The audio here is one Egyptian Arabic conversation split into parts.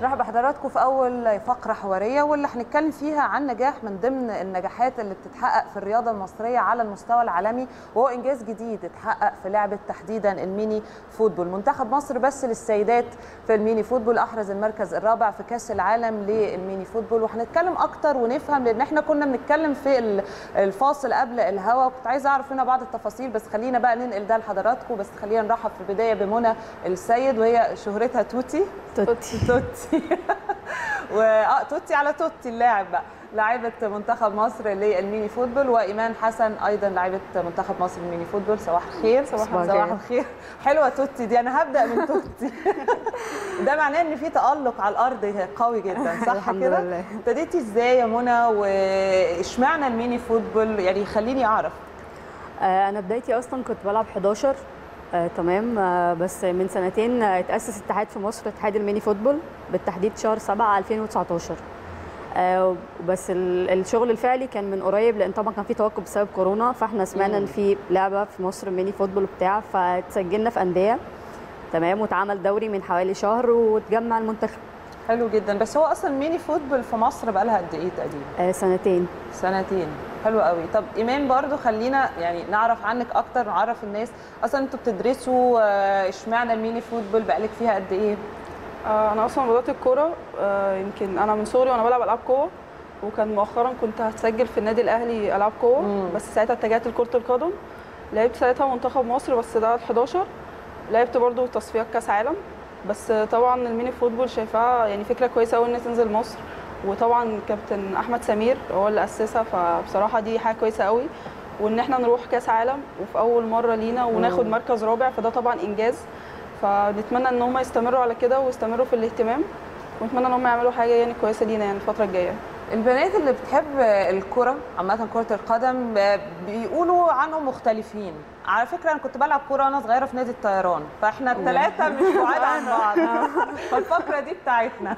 نرحب بحضراتكم في اول فقره حواريه واللي هنتكلم فيها عن نجاح من ضمن النجاحات اللي بتتحقق في الرياضه المصريه على المستوى العالمي وهو انجاز جديد اتحقق في لعبه تحديدا الميني فوتبول منتخب مصر بس للسيدات في الميني فوتبول احرز المركز الرابع في كاس العالم للميني فوتبول وهنتكلم اكتر ونفهم لان احنا كنا بنتكلم في الفاصل قبل الهوا وكنت عايزه اعرف هنا بعض التفاصيل بس خلينا بقى ننقل ده لحضراتكم بس خلينا نرحب في البدايه بمنى السيد وهي شهرتها توتي توتي توتي و اه توتي على توتي اللاعب بقى لاعبة منتخب مصر للميني فوتبول وإيمان حسن أيضا لاعبة منتخب مصر للميني فوتبول صباح الخير صباح صباح الخير. الخير حلوة توتي دي أنا هبدأ من توتي ده معناه إن في تألق على الأرض قوي جدا صح الحمد كده؟ لله. ابتديتي إزاي يا منى وإشمعنى الميني فوتبول يعني خليني أعرف آه، انا بدايتي اصلا كنت بلعب 11 آه، تمام آه، بس من سنتين آه، اتاسس اتحاد في مصر اتحاد الميني فوتبول بالتحديد شهر 7 2019 آه، بس ال- الشغل الفعلي كان من قريب لان طبعا كان في توقف بسبب كورونا فاحنا سمعنا ان في لعبه في مصر ميني فوتبول بتاع فتسجلنا في انديه تمام واتعمل دوري من حوالي شهر وتجمع المنتخب حلو جدا بس هو أصلا ميني فوتبول في مصر بقى لها قد إيه تقريبا؟ آه، سنتين سنتين حلو قوي طب ايمان برضو خلينا يعني نعرف عنك اكتر نعرف الناس اصلا انتوا بتدرسوا آه، اشمعنى الميني فوتبول بقالك فيها قد ايه آه، انا اصلا بدات الكوره آه، يمكن انا من صغري وانا بلعب العاب قوه وكان مؤخرا كنت هتسجل في النادي الاهلي العاب قوه مم. بس ساعتها اتجهت لكره القدم لعبت ساعتها منتخب مصر بس ده 11 لعبت برضو تصفيات كاس عالم بس آه، طبعا الميني فوتبول شايفاها يعني فكره كويسه قوي ان تنزل مصر وطبعا كابتن احمد سمير هو اللي اسسها فبصراحه دي حاجه كويسه قوي وان احنا نروح كاس عالم وفي اول مره لينا وناخد مم. مركز رابع فده طبعا انجاز فنتمنى ان هم يستمروا على كده ويستمروا في الاهتمام ونتمنى ان هم يعملوا حاجه يعني كويسه لينا يعني الفتره الجايه البنات اللي بتحب الكرة عامة كرة القدم آه، بيقولوا عنهم مختلفين على فكرة أنا كنت بلعب كورة وأنا صغيرة في نادي الطيران فإحنا الثلاثة مش بعاد عن بعض فالفقرة دي بتاعتنا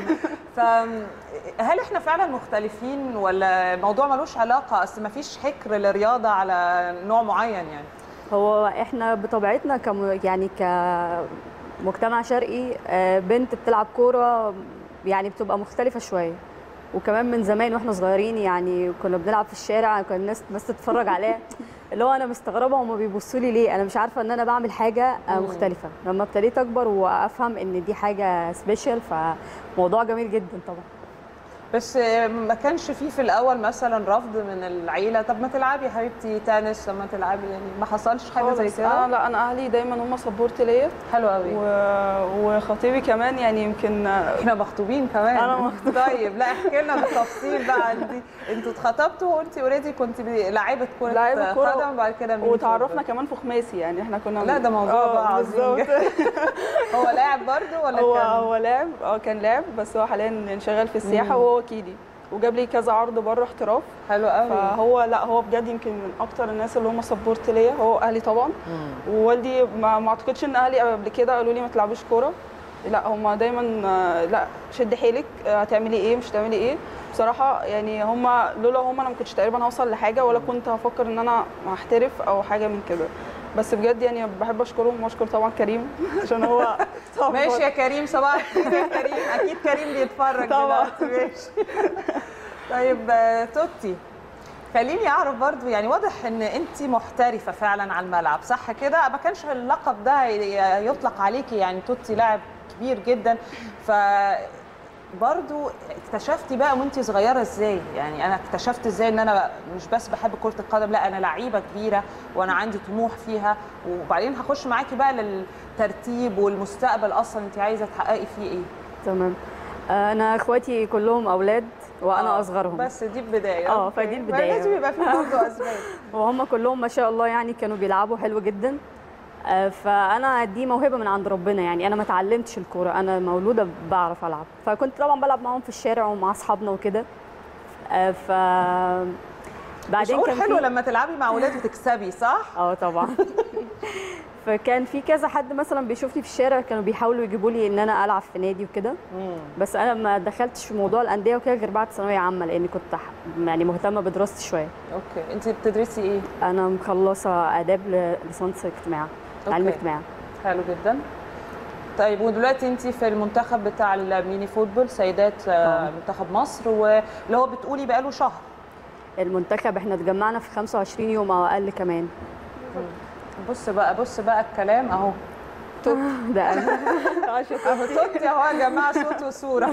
فهل إحنا فعلا مختلفين ولا الموضوع ملوش علاقة أصل مفيش حكر للرياضة على نوع معين يعني هو احنا بطبيعتنا كم يعني كمجتمع شرقي آه، بنت بتلعب كوره يعني بتبقى مختلفه شويه وكمان من زمان واحنا صغيرين يعني كنا بنلعب في الشارع كان الناس بس تتفرج عليها اللي هو انا مستغربه هما بيبصوا لي ليه انا مش عارفه ان انا بعمل حاجه آه، مم. مختلفه لما ابتديت اكبر وافهم ان دي حاجه سبيشال فموضوع جميل جدا طبعا بس ما كانش فيه في الاول مثلا رفض من العيله طب ما تلعبي يا حبيبتي تنس طب ما تلعبي يعني ما حصلش حاجه زي خالص. كده انا لا انا اهلي دايما هم سبورت ليا حلو قوي و... وخطيبي كمان يعني يمكن احنا مخطوبين كمان أنا مخطوبة. طيب لا احكي لنا بالتفصيل بقى انت انتوا اتخطبتوا وانت اوريدي كنت بي- لاعيبه كره لاعيبة كرة قدم وبعد كده ميني وتعرفنا فوتبول. كمان في خماسي يعني احنا كنا لا ده موضوع آه، بقى عظيم بالظبط. جدا. هو لاعب برضه ولا هو كان هو لاعب اه كان لاعب بس هو حاليا شغال في السياحه مم. وهو وكيلي وجاب لي كذا عرض بره احتراف حلو قوي فهو لا هو بجد يمكن من اكتر الناس اللي هم سبورت ليا هو اهلي طبعا مم. ووالدي ما, ما اعتقدش ان اهلي قبل كده قالوا لي ما تلعبيش كوره لا هم دايما آه، لا شد حيلك آه، هتعملي ايه مش هتعملي ايه بصراحه يعني هم لولا هم انا ما كنتش تقريبا هوصل لحاجه ولا كنت هفكر ان انا هحترف او حاجه من كده بس بجد يعني بحب اشكرهم واشكر طبعا كريم عشان هو صعب ماشي يا كريم صباح الخير يا كريم اكيد كريم بيتفرج طبعا. دلوقتي ماشي طيب آه، توتي خليني اعرف برضو يعني واضح ان انت محترفه فعلا على الملعب صح كده ما كانش اللقب ده ي- يطلق عليكي يعني توتي لاعب كبير جدا ف برضو اكتشفتي بقى وانت صغيره ازاي يعني انا اكتشفت ازاي ان انا مش بس بحب كره القدم لا انا لعيبه كبيره وانا عندي طموح فيها وبعدين هخش معاكي بقى للترتيب والمستقبل اصلا انت عايزه تحققي فيه ايه تمام آه، انا اخواتي كلهم اولاد وانا آه، اصغرهم بس دي البدايه آه، أوكي. فدي ما البداية. لازم يبقى في برضه اسباب وهم كلهم ما شاء الله يعني كانوا بيلعبوا حلو جدا آه، فانا دي موهبه من عند ربنا يعني انا ما اتعلمتش الكوره انا مولوده بعرف العب فكنت طبعا بلعب معاهم في الشارع ومع اصحابنا وكده آه، ف بعدين شعور كان حلو في لما تلعبي مع اولاد وتكسبي صح اه طبعا فكان في كذا حد مثلا بيشوفني في الشارع كانوا بيحاولوا يجيبوا لي ان انا العب في نادي وكده مم. بس انا ما دخلتش في موضوع الانديه وكده غير بعد ثانويه عامه لاني كنت ح- يعني مهتمه بدراستي شويه اوكي انت بتدرسي ايه انا مخلصه اداب ل- ليسانس اجتماع علم أوكي. اجتماع حلو جدا طيب ودلوقتي انت في المنتخب بتاع الميني فوتبول سيدات آه، منتخب مصر واللي هو بتقولي بقاله شهر المنتخب احنا اتجمعنا في 25 يوم او اقل كمان بص بقى بص بقى الكلام اهو ده أنا. اهو صوتي اهو يا جماعه صوت وصوره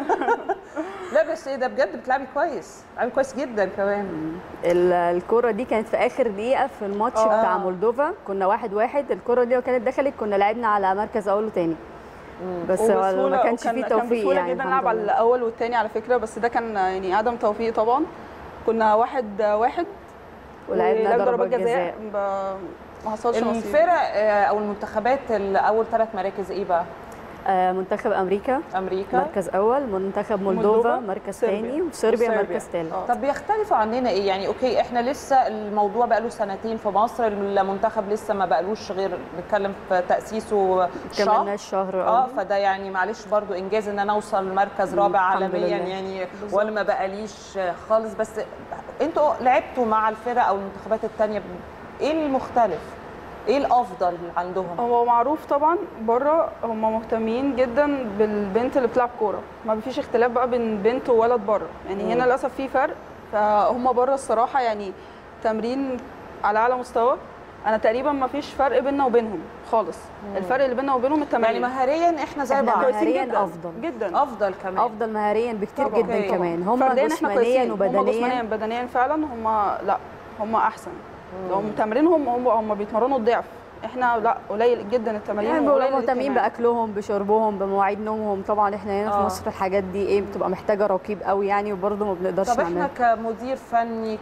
لا بس ايه ده بجد بتلعبي كويس بتلعبي كويس جدا كمان ال- الكرة دي كانت في آخر دقيقة في الماتش آه. بتاع مولدوفا كنا واحد واحد الكرة دي لو كانت دخلت كنا لعبنا على مركز أول وتاني بس هو ما وبسهولة- كانش وكان- فيه كان توفيق بسهوله يعني جدا الحمد نلعب على لله. الاول والثاني على فكره بس ده كان يعني عدم توفيق طبعا كنا واحد واحد ولعبنا ولعب ضربات جزاء ب- ما حصلش نصيب الفرق آه، او المنتخبات اول ثلاث مراكز ايه بقى آه، منتخب أمريكا امريكا مركز أول منتخب مولدوفا مولدوفا، مركز صربيا. تاني وصربيا وصربيا. مركز تالت آه. طب بيختلفوا عننا ايه يعني اوكي احنا لسه الموضوع بقاله سنتين في مصر المنتخب لسه ما بقالوش غير نتكلم في تاسيسه شهر كملناش شهر اه فده يعني معلش برضو انجاز ان انا اوصل مركز رابع الحمد عالميا لله. يعني وانا ما بقاليش خالص بس انتوا لعبتوا مع الفرق او المنتخبات التانية ايه المختلف؟ ايه الافضل عندهم؟ هو معروف طبعا بره هم مهتمين جدا بالبنت اللي بتلعب كوره ما فيش اختلاف بقى بين بنت وولد بره يعني هنا للاسف في فرق فهم بره الصراحه يعني تمرين على اعلى مستوى انا تقريبا ما فيش فرق بيننا وبينهم خالص الفرق اللي بيننا وبينهم يعني التمرين مهاريا احنا زي إحنا بعض كويسين مهارياً جدا أفضل. جدا افضل كمان أفضل مهاريا بكتير طبعاً. جدا أوكي. كمان هم فرديا احنا جسمانيا كويسين هم جسمانيا وبدنيا بدنيا فعلا هم لا هم احسن هم تمرينهم هم هم بيتمرنوا الضعف احنا لا قليل جدا التمارين يعني وقليل بيبقوا مهتمين الاهتمام. باكلهم بشربهم بمواعيد نومهم طبعا احنا هنا في آه. مصر الحاجات دي ايه بتبقى محتاجه رقيب قوي يعني وبرضه ما بنقدرش طب احنا نعملها كمدير فني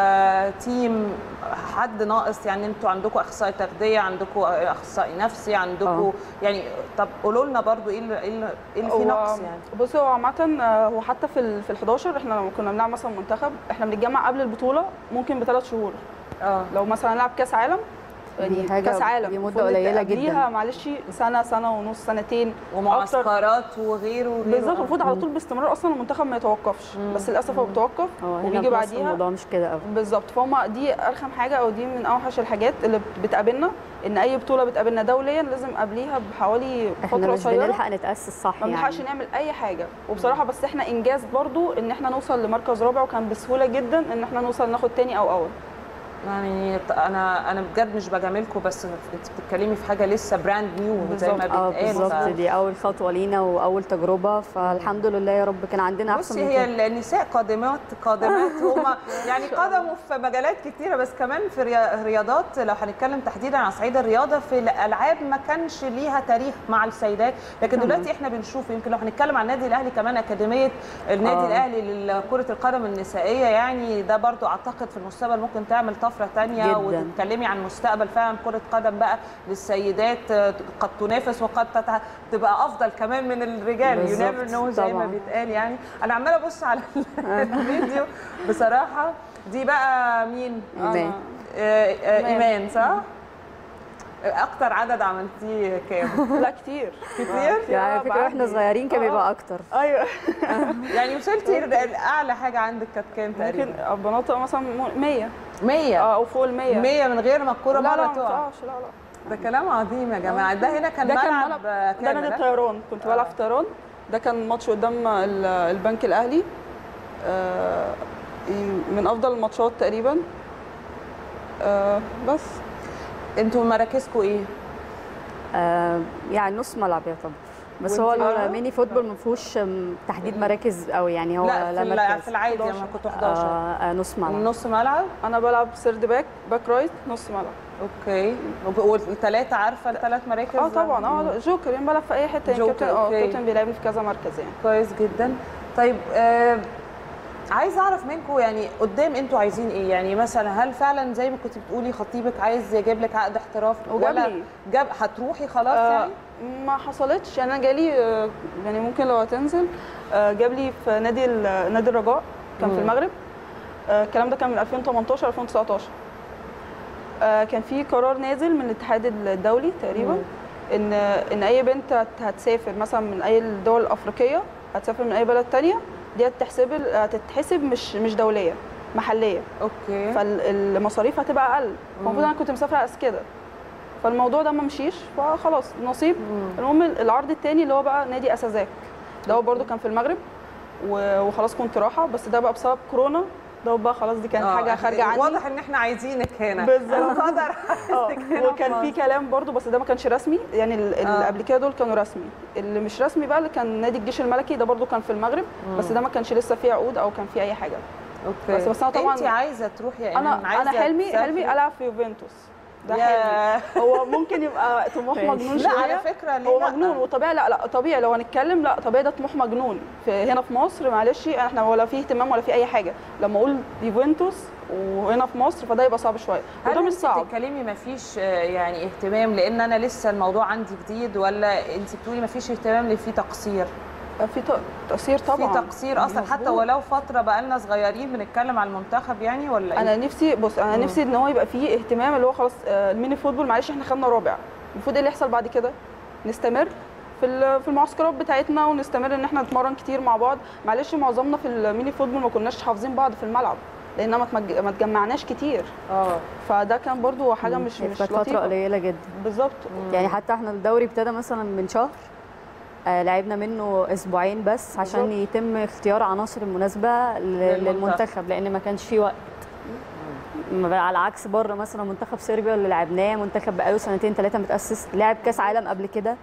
كتيم حد ناقص يعني انتوا عندكم اخصائي تغذيه عندكم اخصائي نفسي عندكم آه. يعني طب قولوا لنا برضو ايه اللي, إيه اللي إيه اللي فيه هو- نقص يعني بصي هو عامة آه، هو حتى في ال في ال 11 احنا لما كنا بنلعب مثلا منتخب احنا بنتجمع قبل البطولة ممكن بثلاث شهور اه لو مثلا نلعب كاس عالم دي حاجة- كاس عالم دي مدة المفروض قليلة قبليها جدا. معلش سنة سنة ونص سنتين أكتر. ومعسكرات وغيره وغيره بالظبط المفروض على طول باستمرار اصلا المنتخب ما يتوقفش بس للاسف هو بيتوقف هو هنا وبيجي في مصر بعديها الموضوع مش كده قوي بالظبط فهم دي ارخم حاجه او دي من اوحش الحاجات اللي بتقابلنا ان اي بطوله بتقابلنا دوليا لازم قبليها بحوالي احنا فتره مش قصيره بنلحق نتاسس صح ما يعني بنلحقش نعمل اي حاجه وبصراحه بس احنا انجاز برضو ان احنا نوصل لمركز رابع وكان بسهوله جدا ان احنا نوصل ناخد تاني او اول يعني ط- انا انا بجد مش بجاملكم بس انت بتتكلمي في حاجه لسه براند نيو زي ما بالظبط. اه بيتقال بالظبط ف- دي اول خطوه لينا واول تجربه فالحمد لله يا رب كان عندنا احسن بصي من هي كده النساء قادمات قادمات هما يعني قدموا في مجالات كتيره بس كمان في ريا- رياضات لو هنتكلم تحديدا على صعيد الرياضه في الالعاب ما كانش ليها تاريخ مع السيدات لكن تمام. دلوقتي احنا بنشوف يمكن لو هنتكلم عن النادي الاهلي كمان اكاديميه النادي آه. الاهلي لكره القدم النسائيه يعني ده برضو اعتقد في المستقبل ممكن تعمل طفره تانية جداً. وتتكلمي عن مستقبل فعلا كره قدم بقى للسيدات آه، قد تنافس وقد تتع- تبقى افضل كمان من الرجال يو بالظبط. نيفر نو زي ما طبعاً. بيتقال يعني انا عماله ابص على الفيديو بصراحه دي بقى مين إيمان. آه، آه، إيمان. ايمان صح اكتر عدد عملتيه كام لا كتير كتير يعني فكره واحنا بعدي. صغيرين كان آه. بيبقى اكتر ايوه يعني وصلتي اعلى حاجه عندك كانت كام ممكن تقريبا بناطق مثلا 100 100 اه او فوق ال 100 100 من غير ما الكوره لا لا مره ما تقع ينفعش لا لا ده كلام عظيم يا جماعه ده هنا كان ده كان ملعب ملعب آه، ده نادي كامل ها؟ الطيران كنت بلعب في طيران ده كان ماتش قدام ال- البنك الاهلي آه، من افضل الماتشات تقريبا آه، بس انتوا مراكزكم ايه آه يعني نص ملعب يعتبر بس هو وانتي بقى؟ الميني فوتبول ما فيهوش م- تحديد مراكز قوي يعني هو لا في, ال- مركز في العادي 11. لما كنت 11 آه آه نص ملعب نص ملعب انا بلعب سيرد باك باك رايت نص ملعب اوكي والثلاثه عارفه الثلاث مراكز اه طبعا اه جوكر يعني بلعب في اي حته يعني جوكر، كابتن اه أوكي. كابتن بيلعبني في كذا مركز يعني كويس جدا طيب آه عايز اعرف منكم يعني قدام انتوا عايزين ايه يعني مثلا هل فعلا زي ما كنت بتقولي خطيبك عايز يجيب لك عقد احتراف وجاب ولا لي. جاب هتروحي خلاص آه يعني ما حصلتش يعني انا جالي آه، يعني ممكن لو هتنزل آه، جاب لي في نادي ال- نادي الرجاء كان مم. في المغرب آه، الكلام ده كان من 2018 2019 آه، كان في قرار نازل من الاتحاد الدولي تقريبا مم. ان ان اي بنت هت- هتسافر مثلا من اي الدول الافريقيه هتسافر من اي بلد تانية دي هتتحسب هتتحسب مش مش دوليه محليه اوكي فالمصاريف هتبقى اقل المفروض انا كنت مسافره على أساس كده فالموضوع ده ما مشيش فخلاص نصيب المهم العرض التاني اللي هو بقى نادي اسازاك ده هو برده كان في المغرب و- وخلاص كنت راحه بس ده بقى بسبب كورونا ده بقى خلاص دي كانت آه، حاجه خارجه عني واضح ان احنا عايزينك هنا بالظبط. القدر اه عايزك هنا وكان في مصر. كلام برضو بس ده ما كانش رسمي يعني ال- اللي آه. قبل كده دول كانوا رسمي اللي مش رسمي بقى اللي كان نادي الجيش الملكي ده برضو كان في المغرب بس ده ما كانش لسه فيه عقود او كان فيه اي حاجه اوكي بس- بس أنا طبعاً- انت عايزه تروحي يا انا ايمان عايزه انا حلمي تسافري؟ حلمي العب في يوفنتوس ده ياه. حلمي هو ممكن يبقى طموح ماشي. مجنون لا شويه على فكره ليه هو لا؟ مجنون وطبيعي لا لا طبيعي لو هنتكلم لا طبيعي ده طموح مجنون في هنا في مصر معلش احنا ولا في اهتمام ولا في اي حاجه لما اقول يوفنتوس وهنا في مصر فده يبقى صعب شويه وده هل مش انت صعب بتتكلمي ما فيش يعني اهتمام لان انا لسه الموضوع عندي جديد ولا انت بتقولي ما فيش اهتمام اللي فيه تقصير في ت- تقصير طبعا في تقصير اصلا حتى مظبوط. ولو فتره بقالنا صغيرين بنتكلم على المنتخب يعني ولا انا ايه نفسي بص انا نفسي ان هو يبقى فيه اهتمام اللي هو خلاص آه، الميني فوتبول معلش احنا خدنا رابع المفروض ايه اللي يحصل بعد كده نستمر في ال- في المعسكرات بتاعتنا ونستمر ان احنا نتمرن كتير مع بعض معلش معظمنا في الميني فوتبول ما كناش حافظين بعض في الملعب لان ما تمج- ما تجمعناش كتير اه فده كان برضو حاجه مش هي مش كانت فتره لطيفه قليله جدا بالظبط يعني حتى احنا الدوري ابتدى مثلا من شهر آه لعبنا منه اسبوعين بس عشان بالظبط. يتم اختيار عناصر المناسبه ل- للمنتخب. للمنتخب لان ما كانش في وقت م- على عكس بره مثلا منتخب صربيا اللي لعبناه منتخب بقاله سنتين ثلاثه متاسس لعب كاس عالم قبل كده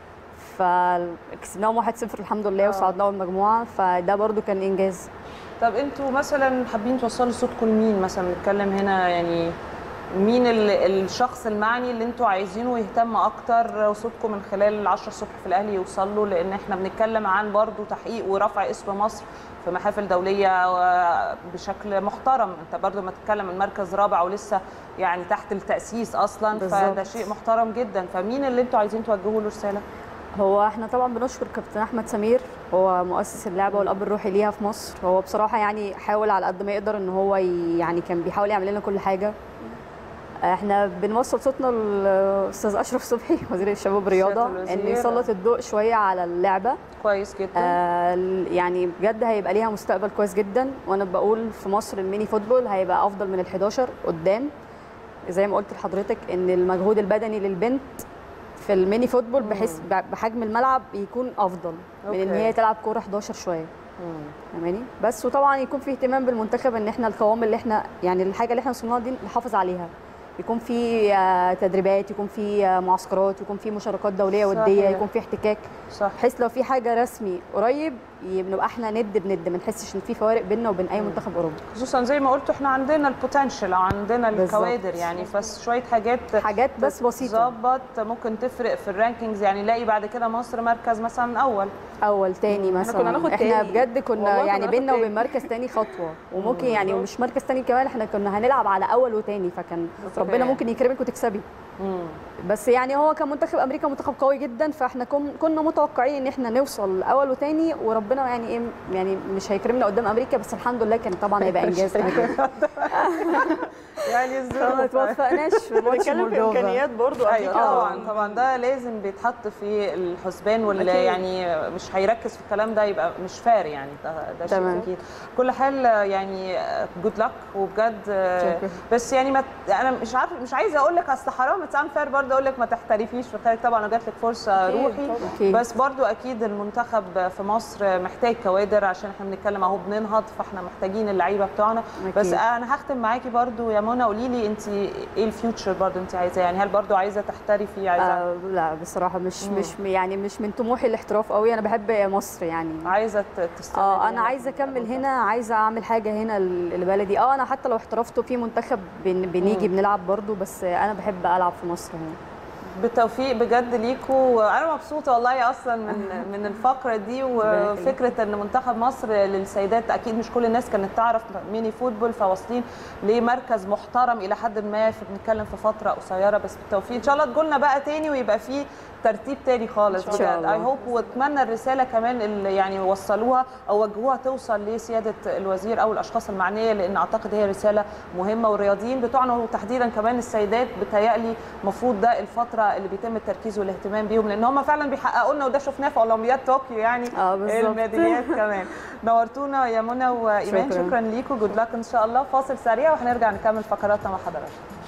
فكسبناهم 1-0 الحمد لله آه. وصعدناهم المجموعه فده برضو كان انجاز طب انتوا مثلا حابين توصلوا صوتكم لمين مثلا نتكلم هنا يعني مين ال- الشخص المعني اللي انتوا عايزينه يهتم اكتر وصوتكم من خلال العشرة الصبح في الاهلي يوصل له لان احنا بنتكلم عن برضو تحقيق ورفع اسم مصر في محافل دوليه و- بشكل محترم انت برضو ما تتكلم من مركز رابع ولسه يعني تحت التاسيس اصلا بالظبط. فده شيء محترم جدا فمين اللي انتوا عايزين توجهوا له رساله هو احنا طبعا بنشكر كابتن احمد سمير هو مؤسس اللعبه والاب الروحي ليها في مصر هو بصراحه يعني حاول على قد ما يقدر ان هو ي- يعني كان بيحاول يعمل لنا كل حاجه احنا بنوصل صوتنا للاستاذ اشرف صبحي وزير الشباب والرياضه سيادة الوزير. ان يسلط الضوء شويه على اللعبه كويس جدا آه، يعني بجد هيبقى ليها مستقبل كويس جدا وانا بقول في مصر الميني فوتبول هيبقى افضل من ال11 قدام زي ما قلت لحضرتك ان المجهود البدني للبنت في الميني فوتبول بحيث بحجم الملعب يكون افضل من ان أوكي. هي تلعب كوره 11 شويه مم. فاهماني بس وطبعا يكون في اهتمام بالمنتخب ان احنا القوام اللي احنا يعني الحاجه اللي احنا وصلنا لها دي نحافظ عليها يكون في آه، تدريبات يكون في آه، معسكرات يكون في مشاركات دوليه وديه صحيح. يكون في احتكاك صح بحيث لو في حاجه رسمي قريب نبقى احنا ند بند ما نحسش ان في فوارق بيننا وبين اي منتخب اوروبي خصوصا زي ما قلت احنا عندنا البوتنشال عندنا بالظبط. الكوادر يعني بس شويه حاجات حاجات بس بسيطه تظبط ممكن تفرق في الرانكينجز يعني نلاقي بعد كده مصر مركز مثلا اول اول تاني إحنا مثلا كنا ناخد احنا تاني. بجد كنا والله كنا يعني ناخد بيننا وبين تاني. مركز تاني خطوه وممكن يعني ومش مركز تاني كمان احنا كنا هنلعب على اول وتاني فكان ربنا ممكن يكرمك وتكسبي مم. بس يعني هو كان منتخب امريكا منتخب قوي جدا فاحنا كن- كنا متوقعين ان احنا نوصل اول وتاني وربنا يعني ايه يعني مش هيكرمنا قدام امريكا بس الحمد لله كان طبعا هيبقى انجاز كده كده يعني فما الظروف توفقناش في ماتش بنتكلم في مولدوفا امكانيات برضو ايوه أكيد. طبعا طبعا ده لازم بيتحط في الحسبان واللي أكيد. يعني مش هيركز في الكلام ده يبقى مش فار يعني ده, ده شيء تمام. اكيد كل حال يعني جود لك وبجد شكرا. بس يعني ما ت- انا مش عارفه مش عايزه اقول لك اصل حرام اتس فير برضه اقول لك ما تحترفيش في الخارج طبعا جات لك فرصه أكيد روحي طبعاً. أكيد. بس برضو اكيد المنتخب في مصر محتاج كوادر عشان احنا بنتكلم اهو بننهض فاحنا محتاجين اللعيبه بتوعنا أكيد. بس انا هختم معاكي برضو يا منى قولي لي انت ايه الفيوتشر برضو انت عايزاه يعني هل برضو عايزه تحترفي عايزه آه لا بصراحه مش مم. مش يعني مش من طموحي الاحتراف قوي انا بحب مصر يعني عايزه ت- تستمري اه هنا انا عايزه في اكمل المنتخب؟ هنا عايزه اعمل حاجه هنا ل- لبلدي اه انا حتى لو احترفت في منتخب بن بنيجي بنلعب برضو بس انا بحب العب في مصر هنا بالتوفيق بجد ليكوا انا مبسوطه والله اصلا من من الفقره دي وفكره ان منتخب مصر للسيدات اكيد مش كل الناس كانت تعرف ميني فوتبول فواصلين لمركز محترم الى حد ما في بنتكلم في فتره قصيره بس بالتوفيق ان شاء الله تقولنا بقى تاني ويبقى في ترتيب تاني خالص إن شاء بجد الله. اي هوب واتمنى الرساله كمان اللي يعني وصلوها او وجهوها توصل لسياده الوزير او الاشخاص المعنيه لان اعتقد هي رساله مهمه والرياضيين بتوعنا وتحديدا كمان السيدات بتهيألي المفروض ده الفتره اللي بيتم التركيز والاهتمام بيهم لان هم فعلا بيحققوا لنا وده شفناه في اولمبياد طوكيو يعني اه بالظبط الميداليات كمان نورتونا يا منى وايمان شكراً. شكرا ليكم جود لك ان شاء الله فاصل سريع وهنرجع نكمل فقراتنا مع حضراتكم